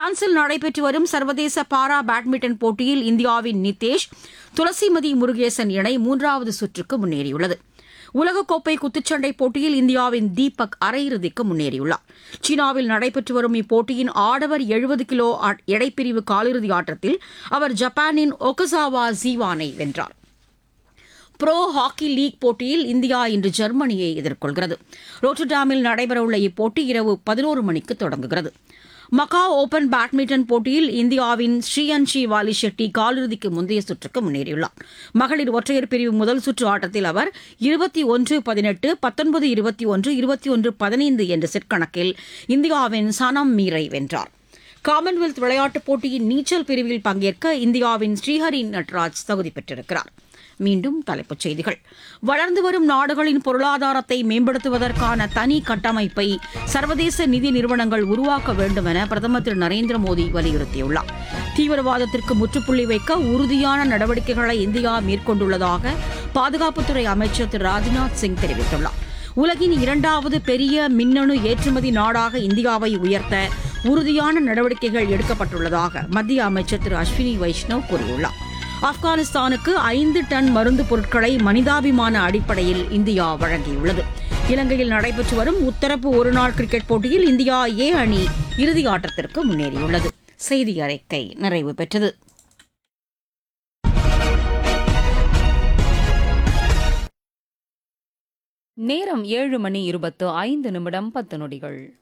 பிரான்சில் நடைபெற்று வரும் சர்வதேச பாரா பேட்மிண்டன் போட்டியில் இந்தியாவின் நிதேஷ் துளசிமதி முருகேசன் இணை மூன்றாவது சுற்றுக்கு முன்னேறியுள்ளது உலகக்கோப்பை குத்துச்சண்டை போட்டியில் இந்தியாவின் தீபக் அரையிறுதிக்கு முன்னேறியுள்ளார் சீனாவில் நடைபெற்று வரும் இப்போட்டியின் ஆடவர் எழுபது கிலோ ஆ- எடைப்பிரிவு காலிறுதி ஆட்டத்தில் அவர் ஜப்பானின் ஒகசாவா ஜீவானை வென்றார் ப்ரோ ஹாக்கி லீக் போட்டியில் இந்தியா இன்று ஜெர்மனியை எதிர்கொள்கிறது ரோட்டர்டாமில் நடைபெறவுள்ள இப்போட்டி இரவு பதினோரு மணிக்கு தொடங்குகிறது மகாவ் ஓபன் பேட்மிண்டன் போட்டியில் இந்தியாவின் ஸ்ரீயன்ஷி வாலி ஷெட்டி காலிறுதிக்கு முந்தைய சுற்றுக்கு முன்னேறியுள்ளார் மகளிர் ஒற்றையர் பிரிவு முதல் சுற்று ஆட்டத்தில் அவர் இருபத்தி ஒன்று பதினெட்டு பத்தொன்பது இருபத்தி ஒன்று இருபத்தி ஒன்று பதினைந்து என்ற செட் கணக்கில் இந்தியாவின் சனம் மீரை வென்றார் காமன்வெல்த் விளையாட்டுப் போட்டியின் நீச்சல் பிரிவில் பங்கேற்க இந்தியாவின் ஸ்ரீஹரி நட்ராஜ் தகுதி பெற்றிருக்கிறார் மீண்டும் தலைப்புச் செய்திகள் வளர்ந்து வரும் நாடுகளின் பொருளாதாரத்தை மேம்படுத்துவதற்கான தனி கட்டமைப்பை சர்வதேச நிதி நிறுவனங்கள் உருவாக்க வேண்டும் என பிரதமர் திரு நரேந்திர மோடி வலியுறுத்தியுள்ளார் தீவிரவாதத்திற்கு முற்றுப்புள்ளி வைக்க உறுதியான நடவடிக்கைகளை இந்தியா மேற்கொண்டுள்ளதாக பாதுகாப்புத்துறை அமைச்சர் திரு ராஜ்நாத் சிங் தெரிவித்துள்ளார் உலகின் இரண்டாவது பெரிய மின்னணு ஏற்றுமதி நாடாக இந்தியாவை உயர்த்த உறுதியான நடவடிக்கைகள் எடுக்கப்பட்டுள்ளதாக மத்திய அமைச்சர் திரு அஸ்வினி வைஷ்ணவ் கூறியுள்ளார் ஆப்கானிஸ்தானுக்கு ஐந்து டன் மருந்து பொருட்களை மனிதாபிமான அடிப்படையில் இந்தியா வழங்கியுள்ளது இலங்கையில் நடைபெற்று வரும் உத்தரப்பு ஒருநாள் கிரிக்கெட் போட்டியில் இந்தியா ஏ அணி இறுதி ஆட்டத்திற்கு முன்னேறியுள்ளது செய்தி அறிக்கை நிறைவு பெற்றது நேரம் ஏழு மணி இருபத்து ஐந்து நிமிடம் பத்து நொடிகள்